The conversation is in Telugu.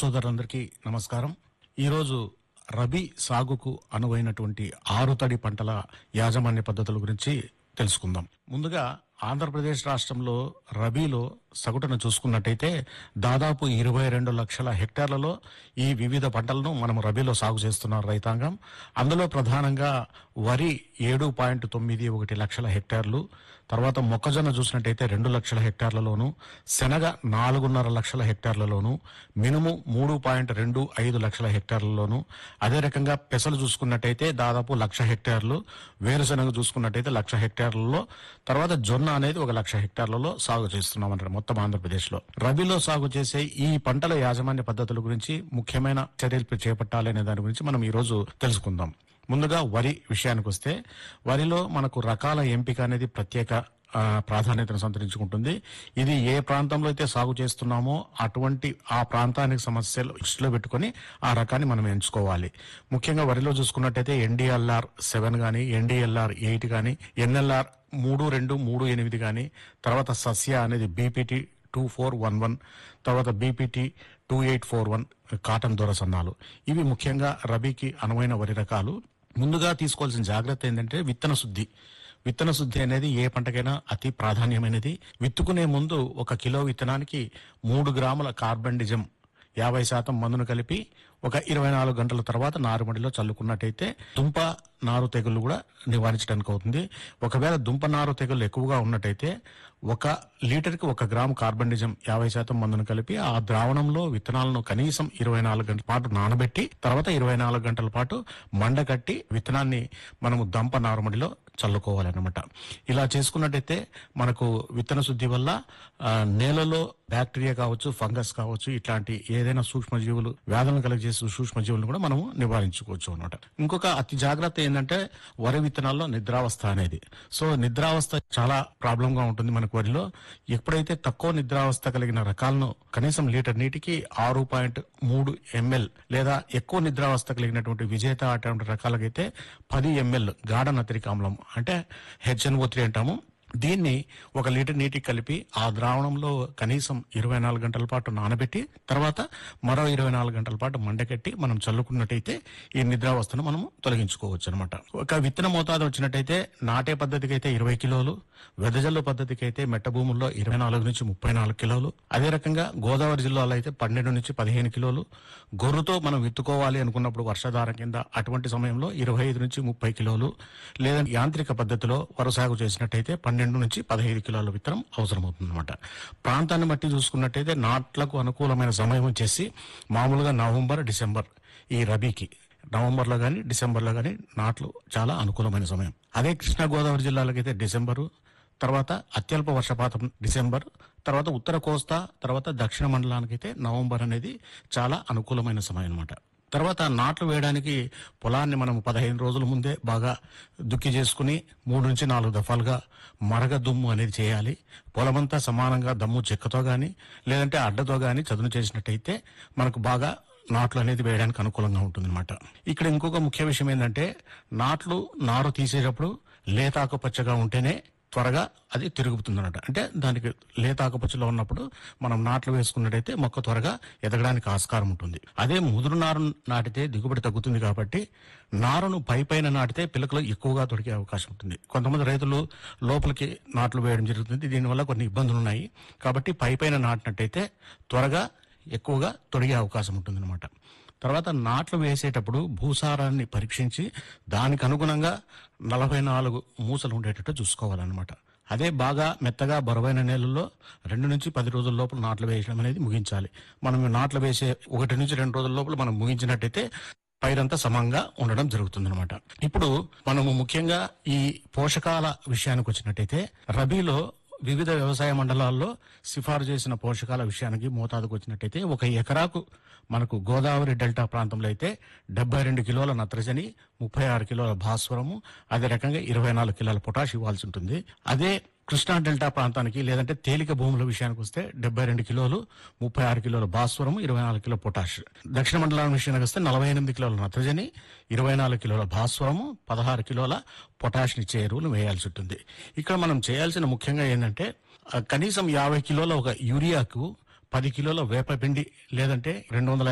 సోదరులందరికీ నమస్కారం ఈరోజు రబీ సాగుకు అనువైనటువంటి ఆరుతడి పంటల యాజమాన్య పద్ధతుల గురించి తెలుసుకుందాం ముందుగా ఆంధ్రప్రదేశ్ రాష్ట్రంలో రబీలో సగటున చూసుకున్నట్టయితే దాదాపు ఇరవై రెండు లక్షల హెక్టార్లలో ఈ వివిధ పంటలను మనం రబీలో సాగు చేస్తున్నారు రైతాంగం అందులో ప్రధానంగా వరి ఏడు పాయింట్ తొమ్మిది ఒకటి లక్షల హెక్టార్లు తర్వాత మొక్కజొన్న చూసినట్టయితే రెండు లక్షల హెక్టార్లలోను శనగ నాలుగున్నర లక్షల హెక్టార్లలోను మినుము మూడు పాయింట్ రెండు ఐదు లక్షల హెక్టార్లలోను అదే రకంగా పెసలు చూసుకున్నట్టయితే దాదాపు లక్ష హెక్టార్లు వేరుశనగ చూసుకున్నట్టయితే లక్ష హెక్టార్లలో తర్వాత జొన్న అనేది ఒక లక్ష హెక్టార్లలో సాగు చేస్తున్నాం అంటారు మొత్తం ఆంధ్రప్రదేశ్ లో రబీలో సాగు చేసే ఈ పంటల యాజమాన్య పద్ధతుల గురించి ముఖ్యమైన చర్యలు చేపట్టాలి అనే దాని గురించి మనం ఈ రోజు తెలుసుకుందాం ముందుగా వరి విషయానికి వస్తే వరిలో మనకు రకాల ఎంపిక అనేది ప్రత్యేక ఆ, ప్రాధాన్యతను సంతరించుకుంటుంది ఇది ఏ ప్రాంతంలో అయితే సాగు చేస్తున్నామో అటువంటి ఆ ప్రాంతానికి సమస్యలు దృష్టిలో పెట్టుకొని ఆ రకాన్ని మనం ఎంచుకోవాలి ముఖ్యంగా వరిలో చూసుకున్నట్టయితే ఎన్డీఎల్ఆర్ సెవెన్ కానీ ఎన్డీఎల్ఆర్ ఎయిట్ కానీ ఎన్ఎల్ఆర్ మూడు రెండు మూడు ఎనిమిది కానీ తర్వాత సస్య అనేది BPT two four one one తర్వాత BPT two eight four one cotton దొరసన్నాలు ఇవి ముఖ్యంగా రబీకి అనువైన వరి రకాలు ముందుగా తీసుకోవాల్సిన జాగ్రత్త ఏంటంటే విత్తన శుద్ధి విత్తన శుద్ధి అనేది ఏ పంటకైనా అతి ప్రాధాన్యమైనది విత్తుకునే ముందు ఒక కిలో విత్తనానికి మూడు గ్రాముల కార్బండిజం యాభై శాతం మందును కలిపి ఒక ఇరవై నాలుగు గంటల తర్వాత నారుమడిలో చల్లుకున్నట్టయితే దుంప నారు తెగులు కూడా నివారించడానికి అవుతుంది ఒకవేళ దుంప నారు తెగులు ఎక్కువగా ఉన్నట్టయితే ఒక లీటర్కి ఒక గ్రాము కార్బండిజం యాభై శాతం మందును కలిపి ఆ ద్రావణంలో విత్తనాలను కనీసం ఇరవై నాలుగు గంటల పాటు నానబెట్టి తర్వాత ఇరవై నాలుగు గంటల పాటు మండకట్టి విత్తనాన్ని మనము దంప నారుమడిలో చల్లుకోవాలన్నమాట ఇలా చేసుకున్నట్టయితే మనకు విత్తన శుద్ధి వల్ల ఆ, నేలలో బ్యాక్టీరియా కావచ్చు ఫంగస్ కావచ్చు ఇట్లాంటి ఏదైనా సూక్ష్మజీవులు వ్యాధులను కలుగజేసే సూక్ష్మజీవులను కూడా మనము నివారించుకోవచ్చు అనమాట ఇంకొక అతి జాగ్రత్త ఏంటంటే వరి విత్తనాల్లో నిద్రావస్థ అనేది సో నిద్రావస్థ చాలా ప్రాబ్లం గా ఉంటుంది మనకు వరిలో ఎప్పుడైతే తక్కువ నిద్రావస్థ కలిగిన రకాలను కనీసం లీటర్ నీటికి ఆరు పాయింట్ మూడు ఎంఎల్ లేదా ఎక్కువ నిద్రావస్థ కలిగినటువంటి విజేత అటువంటి రకాలకైతే పది ఎంఎల్ గాఢ నత్రిక ఆమ్లం అంటే హెచ్ఎన్ఓ త్రీ అంటాము దీన్ని ఒక లీటర్ నీటికి కలిపి ఆ ద్రావణంలో కనీసం ఇరవై నాలుగు గంటల పాటు నానబెట్టి తర్వాత మరో ఇరవై నాలుగు గంటల పాటు మండకెట్టి మనం చల్లుకున్నట్టయితే ఈ నిద్రావస్థను మనం తొలగించుకోవచ్చు అనమాట ఒక విత్తన మోతాదు వచ్చినట్టయితే నాటే పద్ధతికి అయితే ఇరవై కిలోలు వెదజల్లు పద్ధతికి అయితే మెట్ట భూముల్లో ఇరవై నాలుగు నుంచి ముప్పై నాలుగు కిలోలు అదే రకంగా గోదావరి జిల్లాలో అయితే పన్నెండు నుంచి పదిహేను కిలోలు గొర్రుతో మనం విత్తుకోవాలి అనుకున్నప్పుడు వర్షాధారం కింద అటువంటి సమయంలో ఇరవై ఐదు నుంచి ముప్పై కిలోలు లేదా యాంత్రిక పద్ధతిలో వరి సాగు చేసినట్టయితే పన్నెండు నుంచి పదహైదు కిలోల విత్తనం అవసరమవుతుంది అనమాట ప్రాంతాన్ని బట్టి చూసుకున్నట్టయితే నాట్లకు అనుకూలమైన సమయం వచ్చేసి మామూలుగా నవంబర్ డిసెంబర్ ఈ రబీకి నవంబర్లో కానీ డిసెంబర్లో కానీ నాట్లు చాలా అనుకూలమైన సమయం అదే కృష్ణా గోదావరి జిల్లాలకైతే డిసెంబరు తర్వాత అత్యల్ప వర్షపాతం డిసెంబర్ తర్వాత ఉత్తర కోస్తా తర్వాత దక్షిణ మండలానికైతే నవంబర్ అనేది చాలా అనుకూలమైన సమయం అన్నమాట తర్వాత నాట్లు వేయడానికి పొలాన్ని మనం పదహైదు రోజుల ముందే బాగా దుక్కి చేసుకుని మూడు నుంచి నాలుగు దఫాలుగా మరగ దుమ్ము అనేది చేయాలి పొలమంతా సమానంగా దమ్ము చెక్కతో గాని లేదంటే అడ్డతో గాని చదును చేసినట్టయితే మనకు బాగా నాట్లు అనేది వేయడానికి అనుకూలంగా ఉంటుందన్నమాట ఇక్కడ ఇంకొక ముఖ్య విషయం ఏంటంటే నాట్లు నారు తీసేటప్పుడు లేత ఆకుపచ్చగా ఉంటేనే త్వరగా అది తిరుగుతుందన్నమాట అంటే దానికి లేత ఆకుపచ్చలో ఉన్నప్పుడు మనం నాట్లు వేసుకున్నట్టయితే మొక్క త్వరగా ఎదగడానికి ఆస్కారం ఉంటుంది అదే ముదురు నారు నాటితే దిగుబడి తగ్గుతుంది కాబట్టి నారును పై పైన నాటితే పిలకలు ఎక్కువగా దొరికే అవకాశం ఉంటుంది కొంతమంది రైతులు లోపలికి నాట్లు వేయడం జరుగుతుంది దీనివల్ల కొన్ని ఇబ్బందులు ఉన్నాయి కాబట్టి పై పైన నాటినట్టయితే త్వరగా ఎక్కువగా తొడిగే అవకాశం ఉంటుందన్నమాట తర్వాత నాట్లు వేసేటప్పుడు భూసారాన్ని పరీక్షించి దానికి అనుగుణంగా నలభై నాలుగు మూసలు ఉండేటట్టు చూసుకోవాలన్నమాట అదే బాగా మెత్తగా బరువైన నేలల్లో రెండు నుంచి పది రోజుల లోపల నాట్లు వేయడం అనేది ముగించాలి మనం నాట్లు వేసే ఒకటి నుంచి రెండు రోజుల లోపల మనం ముగించినట్టయితే పైరంతా సమంగా ఉండడం జరుగుతుందన్నమాట ఇప్పుడు మనము ముఖ్యంగా ఈ పోషకాల విషయానికి వచ్చినట్టయితే రబీలో వివిధ వ్యవసాయ మండలాల్లో సిఫారు చేసిన పోషకాల విషయానికి మోతాదుకు వచ్చినట్టయితే ఒక ఎకరాకు మనకు గోదావరి డెల్టా ప్రాంతంలో అయితే డెబ్బై రెండు కిలోల నత్రజని ముప్పై ఆరు కిలోల భాస్వరము అదే రకంగా ఇరవై నాలుగు కిలోల పొటాష్ ఇవ్వాల్సి ఉంటుంది అదే కృష్ణా డెల్టా ప్రాంతానికి లేదంటే తేలిక భూముల విషయానికి వస్తే డెబ్బై రెండు కిలోలు ముప్పై ఆరు కిలోల భాస్వరం ఇరవై నాలుగు కిలో పొటాష్ దక్షిణ మండలం విషయానికి వస్తే నలభై ఎనిమిది కిలోల నత్రజని ఇరవై నాలుగు కిలోల భాస్వరము పదహారు కిలోల పొటాష్ ఇచ్చే ఎరువులు వేయాల్సి ఉంటుంది ఇక్కడ మనం చేయాల్సిన ముఖ్యంగా ఏంటంటే ఆ, కనీసం యాభై కిలోల ఒక యూరియాకు పది కిలోల వేపపిండి లేదంటే రెండు వందల